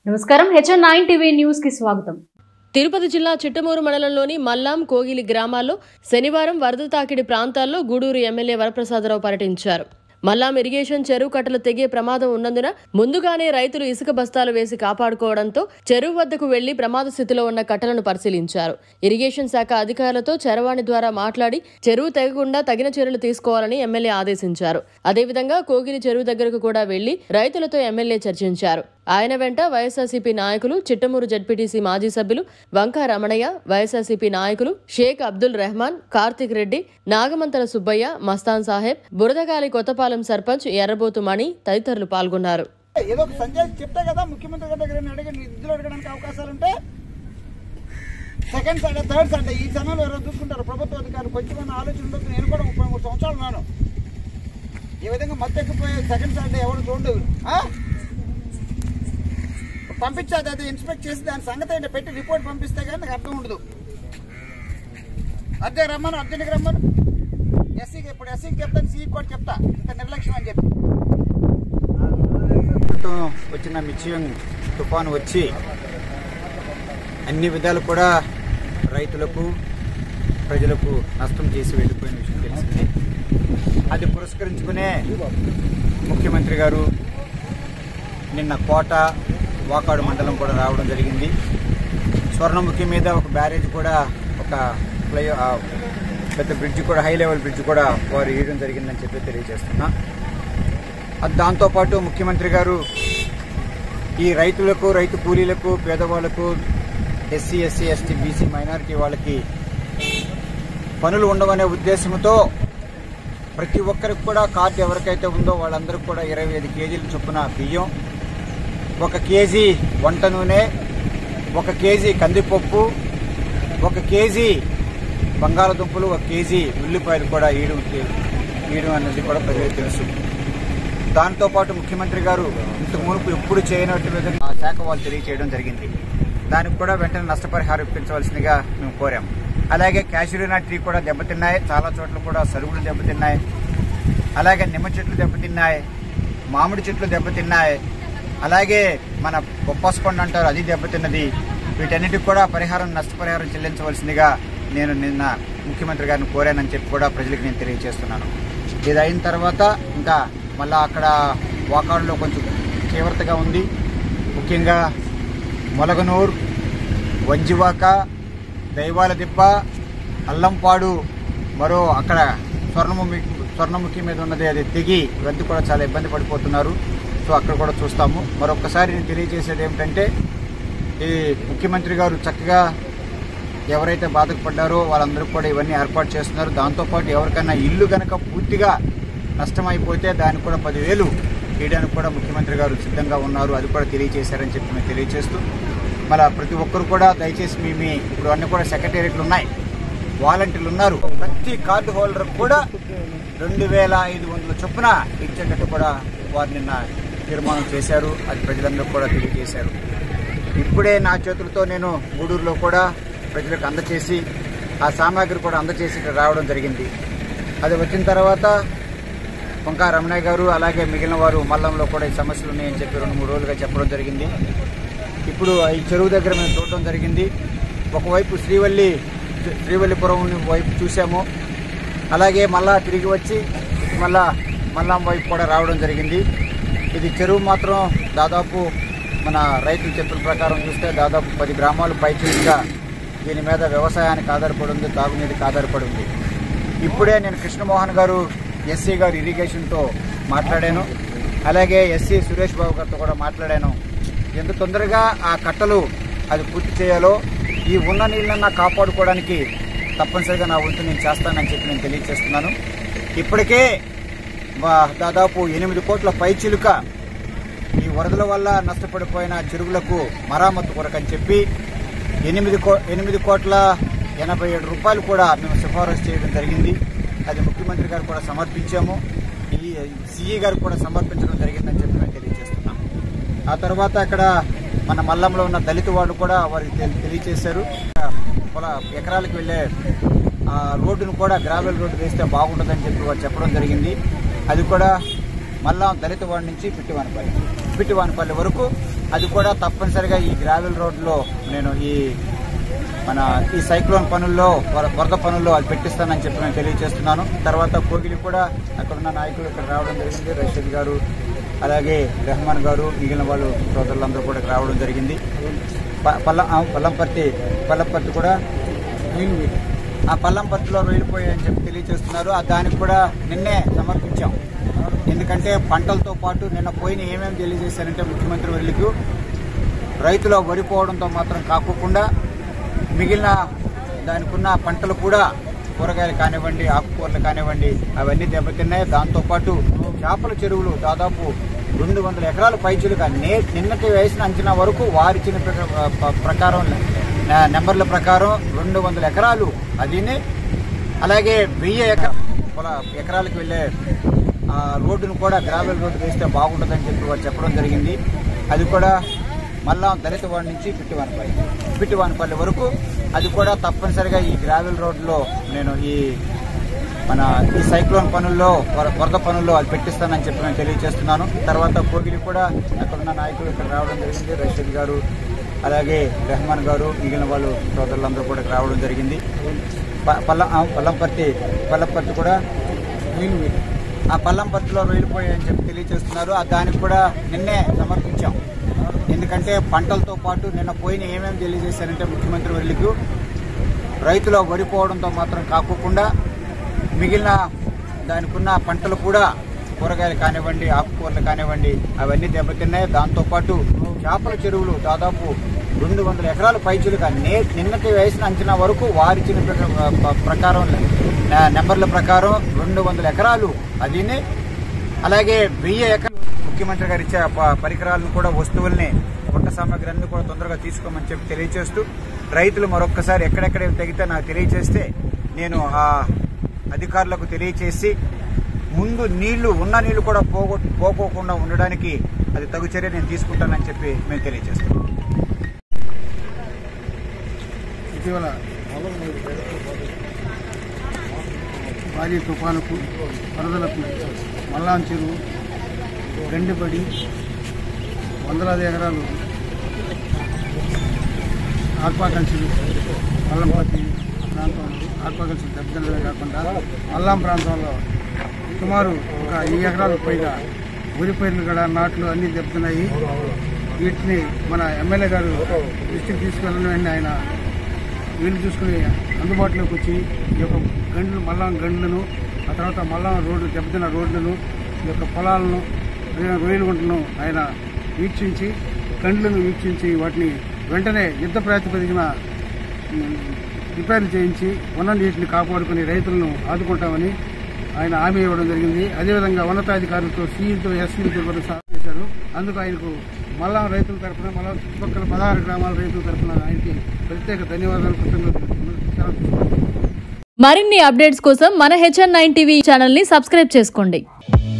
నమస్కారం HN nine TV news కి స్వాగతం తిరుపతి జిల్లా చిట్టమూరు మండలంలోని మల్లాం కోగిలి గ్రామాల్లో శనివారం వరద తాకిడి ప్రాంతాల్లో గూడూరు ఎమ్మెల్యే వరప్రసాదరావు పర్యటించారు మల్లాం ఇరిగేషన్ చెరువు కట్టలు తెగే ప్రమాదం ఉన్నందున ముందుగానే రైతులు ఇసుక బస్తాలు వేసి కాపాడుకోవడంతో చెరువు వద్దకు వెళ్లి ప్రమాద స్థితిలో ఉన్న కట్టలను పరిశీలించారు ఇరిగేషన్ శాఖ అధికారులతో చరవాణి ద్వారా మాట్లాడి చెరువు తెగకుండా తగిన చర్యలు తీసుకోవాలని ఎమ్మెల్యే ఆదేశించారు అదేవిధంగా కోగిలి చెరువు దగ్గరకు కూడా వెళ్లి రైతులతో ఎమ్మెల్యే చర్చించారు ఆయన వెంట వైఎస్ఆర్సీపీ నాయకులు చిట్టమూరు జడ్పీటీసీ మాజీ సభ్యులు వంక రమణయ్య వైఎస్ఆర్సీపీ నాయకులు షేక్ అబ్దుల్ రెహమాన్ కార్తిక్ రెడ్డి నాగమంతల సుబ్బయ్య మస్తాన్ సాహెబ్ బురదగాలి కొత్తపాలెం సర్పంచ్ ఎర్రబోతు మణి తదితరులు పాల్గొన్నారు ఏదో ఒక సంజయ్ చెప్తే కదా ముఖ్యమంత్రి గారి దగ్గర అడిగి నిధులు అడగడానికి అవకాశాలు ఉంటే సెకండ్ సండే థర్డ్ సండే ఈ సమయంలో ఎవరైనా చూసుకుంటారు ప్రభుత్వ అధికారులు కొంచెం ఆలోచన ఉండదు నేను కూడా ముప్పై మూడు సంవత్సరాలు ఉన్నాను ఈ విధంగా మత్తెక్కిపోయే సెకండ్ సండే ఎవరు చూడదు ఆ? పంపించాది అది ఇన్స్పెక్ట్ చేసి దాని సంగతి ఏంటో పెట్టి రిపోర్ట్ పంపిస్తే కానీ నాకు అర్థం ఉండదు అదే రమ్మను అర్జెంట్కి రమ్మను ఎస్సీకి ఇప్పుడు ఎస్సీకి చెప్తాను సీకి కూడా చెప్తా ఇంత నిర్లక్ష్యం అని చెప్పి ప్రభుత్వం వచ్చిన మిచియం తుఫాను వచ్చి అన్ని విధాలు కూడా రైతులకు ప్రజలకు నష్టం చేసి వెళ్ళిపోయిన విషయం తెలిసింది అది పురస్కరించుకునే ముఖ్యమంత్రి గారు నిన్న కోట వాకాడు మండలం కూడా రావడం జరిగింది స్వర్ణముఖి మీద ఒక బ్యారేజ్ కూడా ఒక ఫ్లై ఆ, పెద్ద బ్రిడ్జ్ కూడా హై లెవెల్ బ్రిడ్జ్ కూడా వారు వేయడం జరిగిందని చెప్పి తెలియజేస్తున్నా అది దాంతోపాటు ముఖ్యమంత్రి గారు ఈ రైతులకు రైతు కూలీలకు పేదవాళ్లకు SC SC ST BC minority వాళ్ళకి పనులు ఉండవనే ఉద్దేశంతో ప్రతి ఒక్కరికి కూడా కార్డు ఎవరికైతే ఉందో వాళ్ళందరికీ కూడా ఇరవై ఐదు కేజీల చొప్పున బియ్యం ఒక కేజీ వంట నూనె ఒక కేజీ కందిపప్పు ఒక కేజీ బంగాళదుంపలు ఒక కేజీ ఉల్లిపాయలు కూడా వేయడం వేయడం అనేది కూడా ప్రజలకు తెలుసు దాంతోపాటు ముఖ్యమంత్రి గారు ఇంతకు మునుపు ఎప్పుడు చేయనట్టు విధంగా ఆ శాఖ వాళ్ళు తెలియచేయడం జరిగింది దానికి కూడా వెంటనే నష్టపరిహారం ఇప్పించవలసిందిగా మేము కోరాం అలాగే క్యాషురీనా ట్రీ కూడా దెబ్బతిన్నాయి చాలా చోట్ల కూడా సరుగులు దెబ్బతిన్నాయి అలాగే నిమ్మ చెట్లు దెబ్బతిన్నాయి మామిడి చెట్లు దెబ్బతిన్నాయి అలాగే మన బొప్పాసకొండ అంటారు అది దెబ్బతిన్నది వీటన్నిటికి కూడా పరిహారం నష్టపరిహారం చెల్లించవలసిందిగా నేను నిన్న ముఖ్యమంత్రి గారిని కోరానని చెప్పి కూడా ప్రజలకు నేను తెలియజేస్తున్నాను ఇది అయిన తర్వాత ఇంకా మళ్ళా అక్కడ వాకాడులో కొంచెం తీవ్రతగా ఉంది ముఖ్యంగా మొలగనూర్ వంజివాక దైవాల దిబ్బ అల్లంపాడు మరో అక్కడ స్వర్ణముఖి స్వర్ణముఖి మీద ఉన్నది అది తెగి ఇవన్నీ కూడా చాలా ఇబ్బంది పడిపోతున్నారు సో అక్కడ కూడా చూస్తాము మరొకసారి నేను తెలియజేసేది ఏమిటంటే ఈ ముఖ్యమంత్రి గారు చక్కగా ఎవరైతే బాధపడ్డారో వాళ్ళందరూ కూడా ఇవన్నీ ఏర్పాటు చేస్తున్నారు దాంతోపాటు ఎవరికైనా ఇల్లు కనుక పూర్తిగా నష్టమైపోతే దానికి కూడా పదివేలు వేయడానికి కూడా ముఖ్యమంత్రి గారు సిద్ధంగా ఉన్నారు అది కూడా తెలియజేశారని చెప్పి మేము తెలియజేస్తూ మళ్ళీ ప్రతి ఒక్కరు కూడా దయచేసి మీ మీ ఇప్పుడు అన్ని కూడా సెక్రటేరియట్లు ఉన్నాయి వాలంటీర్లు ఉన్నారు ప్రతి కార్డు హోల్డర్ కూడా రెండు వేల ఐదు వందల చొప్పున ఇచ్చేటట్టు కూడా వారు నిన్న తీర్మానం చేశారు అది ప్రజలందరూ కూడా తెలియజేశారు ఇప్పుడే నా చేతులతో నేను గూడూరులో కూడా ప్రజలకు అందచేసి ఆ సామాగ్రి కూడా అందచేసి ఇక్కడ రావడం జరిగింది అది వచ్చిన తర్వాత వంకా రమణయ్య గారు అలాగే మిగిలిన వారు మల్లంలో కూడా ఈ సమస్యలు ఉన్నాయని చెప్పి రెండు మూడు రోజులుగా చెప్పడం జరిగింది ఇప్పుడు ఈ చెరువు దగ్గర మేము చూడడం జరిగింది ఒకవైపు శ్రీవల్లి శ్రీవల్లిపురం వైపు చూసాము అలాగే మళ్ళా తిరిగి వచ్చి మళ్ళా మల్లాం వైపు కూడా రావడం జరిగింది ఇది చెరువు మాత్రం దాదాపు మన రైతులు చెప్పిన ప్రకారం చూస్తే దాదాపు పది గ్రామాలు పైచీలుగా దీని మీద వ్యవసాయానికి ఆధారపడి ఉంది తాగునీటికి ఆధారపడి ఉంది ఇప్పుడే నేను కృష్ణమోహన్ గారు ఎస్సీ గారు ఇరిగేషన్తో మాట్లాడాను అలాగే ఎస్సీ సురేష్ బాబు గారితో కూడా మాట్లాడాను ఎంత తొందరగా ఆ కట్టలు అది పూర్తి చేయాలో ఈ ఉన్న నీళ్ళన్నా కాపాడుకోవడానికి తప్పనిసరిగా నా వంతు నేను చేస్తానని చెప్పి నేను తెలియజేస్తున్నాను ఇప్పటికే వా- దాదాపు ఎనిమిది కోట్ల పైచిలుక ఈ వరదల వల్ల నష్టపడిపోయిన చెరువులకు మరామత్తు కొరకని చెప్పి ఎనిమిది కో ఎనిమిది కోట్ల ఎనభై ఏడు రూపాయలు కూడా మేము సిఫారసు చేయడం జరిగింది అది ముఖ్యమంత్రి గారు కూడా సమర్పించాము ఈ సిఈ గారు కూడా సమర్పించడం జరిగిందని చెప్పి మేము తెలియజేస్తున్నాం ఆ తర్వాత అక్కడ మన మల్లంలో ఉన్న దళిత వాళ్ళు కూడా వారికి తెలి- తెలియజేశారు పొల ఎకరాలకు వెళ్ళే ఆ రోడ్డును కూడా గ్రావెల్ రోడ్డు వేస్తే బాగుంటుందని చెప్పి వారు చెప్పడం జరిగింది అది కూడా మళ్ళా దళితవాడి నుంచి పిట్టివానిపల్లి పిట్టివానిపల్లి వరకు అది కూడా తప్పనిసరిగా ఈ గ్రావెల్ రోడ్లో నేను ఈ మన ఈ సైక్లోన్ పనుల్లో వర- వరద పనుల్లో అది పెట్టిస్తానని చెప్పి నేను తెలియజేస్తున్నాను తర్వాత కోగిలి కూడా అక్కడ ఉన్న నాయకులు ఇక్కడ రావడం జరిగింది రషీద్ గారు అలాగే రెహమాన్ గారు మిగిలిన వాళ్ళు సోదరులందరూ కూడా ఇక్కడ రావడం జరిగింది ప- పల్ల ఆ, పల్లంపర్తి పల్లంపర్తి కూడా ఆ పల్లంపర్తిలో వెళ్ళిపోయాయని చెప్పి తెలియజేస్తున్నారు ఆ దానికి కూడా నిన్నే సమర్పించాం ఎందుకంటే పంటలతో పాటు నిన్న పోయిన ఏమేమి తెలియజేశారంటే ముఖ్యమంత్రి వర్లకు రైతుల వరిపోవడంతో మాత్రం కాకోకుండా మిగిలిన దానికి ఉన్న పంటలు కూడా కూరగాయలు కానివ్వండి ఆకుకూరలు కానివ్వండి అవన్నీ దెబ్బతిన్నాయి దాంతోపాటు చేపల చెరువులు దాదాపు రెండు వందల ఎకరాల పైచులుగా నే నిన్నటి వేసిన అంచనా వరకు వారిచ్చిన ప్ర- ప్ర- ప్రకారం నె- నెంబర్ల ప్రకారం రెండు వందల ఎకరాలు అదినే అలాగే వెయ్యి ఎకర పొల ఎకరాలకు వెళ్ళే ఆ, రోడ్డును కూడా గ్రావెల్ రోడ్డు వేస్తే బాగుంటుందని చెప్పి వారు చెప్పడం జరిగింది అది కూడా మళ్ళా దళితవాడి నుంచి పిట్టివానిపల్లి పిట్టివానిపల్లి వరకు అది కూడా తప్పనిసరిగా ఈ గ్రావెల్ రోడ్లో నేను ఈ మన ఈ సైక్లోన్ పనుల్లో వర- వరద పనుల్లో అది పెట్టిస్తానని చెప్పి నేను తెలియజేస్తున్నాను తర్వాత కోగిలి కూడా అక్కడ ఉన్న నాయకులు ఇక్కడ రావడం జరిగింది రషీద్ గారు అలాగే రెహమాన్ గారు మిగిలిన వాళ్ళు సోదరులందరూ కూడా ఇక్కడ రావడం జరిగింది ప- పల్ల ఆ, పల్లంపర్తి పల్లంపర్తి కూడా ఆ పల్లంపర్తిలో వెళ్ళిపోయాయని చెప్పి తెలియజేస్తున్నారు ఆ దానికి కూడా నిన్నే సమర్పించాం ఎందుకంటే పంటలతో పాటు నిన్న పోయిన ఏమేమి తెలియజేశారంటే ముఖ్యమంత్రి వర్లకు రైతుల వరిపోవడంతో మాత్రం కాకోకుండా మిగిలిన దానికి ఉన్న పంటలు కూడా కూరగాయలు కానివ్వండి ఆకుకూరలు కానివ్వండి అవన్నీ దెబ్బతిన్నాయి దాంతోపాటు చేపల చెరువులు దాదాపు రెండు వందల ఎకరాల పైచులుగా నే నిన్నటి వేసిన అంచనా వరకు వారిచ్చిన ప్ర- ప్ర- ప్రకారం నె- నెంబర్ల ప్రకారం రెండు వందల ఎకరాలు అదినే అలాగే వెయ్యి ఎకరాలు ముఖ్యమంత్రి గారు ఇచ్చే ప- పరికరాలను కూడా వస్తువుల్ని వంట సామాగ్రి అన్ని కూడా తొందరగా తీసుకోమని చెప్పి తెలియజేస్తూ రైతులు మరొక్కసారి ఎక్కడెక్కడ తగ్గితే నాకు తెలియజేస్తే నేను ఆ అధికారులకు తెలియచేసి ముందు నీళ్లు ఉన్న నీళ్లు కూడా పోగొ పోకోకుండా ఉండడానికి అది తగు చర్య నేను తీసుకుంటానని చెప్పి మేము తెలియజేస్తాం ఇటీవల భారీ తుఫానుకు వరదలకు మల్లాం చెరువు గండిపడి వందలాది ఎకరాలు ఆక్వాకల్చర్ మల్లంపతి ప్రాంతంలో ఆక్వాకల్చర్ దెబ్బతినడమే కాకుండా మల్లాం ప్రాంతంలో సుమారు ఒక ఈ ఎకరాలకు పైగా వరి పైర్లు కూడా నాట్లు అన్ని దెబ్బతిన్నాయి వీటిని మన ఎమ్మెల్యే గారు దృష్టికి తీసుకెళ్ళిన వెంటనే ఆయన వీళ్ళు చూసుకుని అందుబాటులోకి వచ్చి ఈ యొక్క గండ్లు మల్లాం గండ్లను ఆ తర్వాత మల్లాం రోడ్డు దెబ్బతిన్న రోడ్లను ఈ యొక్క పొలాలను రొయ్య- రొయ్యల గుంటను ఆయన వీక్షించి గండ్లను వీక్షించి వాటిని వెంటనే యుద్ధ ప్రాతిపదికన ఉమ్, రిపేర్లు చేయించి ఉన్న నీటిని కాపాడుకుని రైతులను ఆదుకుంటామని ఆయన హామీ ఇవ్వడం జరిగింది అదేవిధంగా ఉన్నతాధికారులతో సీఈతో ఎస్సీలతో కూడా సాగు చేశారు అందుకు ఆయనకు మళ్ళా రైతుల తరఫున మళ్ళా చుట్టుపక్కల పదహారు గ్రామాల రైతుల తరఫున ఆయనకి ప్రత్యేక ధన్యవాదాలు కృతజ్ఞతలు సెలవు తీసుకుంటున్నాను. మరిన్ని అప్డేట్స్ కోసం మన హెచ్ఎన్ నైన్ టీవీ ఛానల్ ని సబ్స్క్రైబ్ చేసుకోండి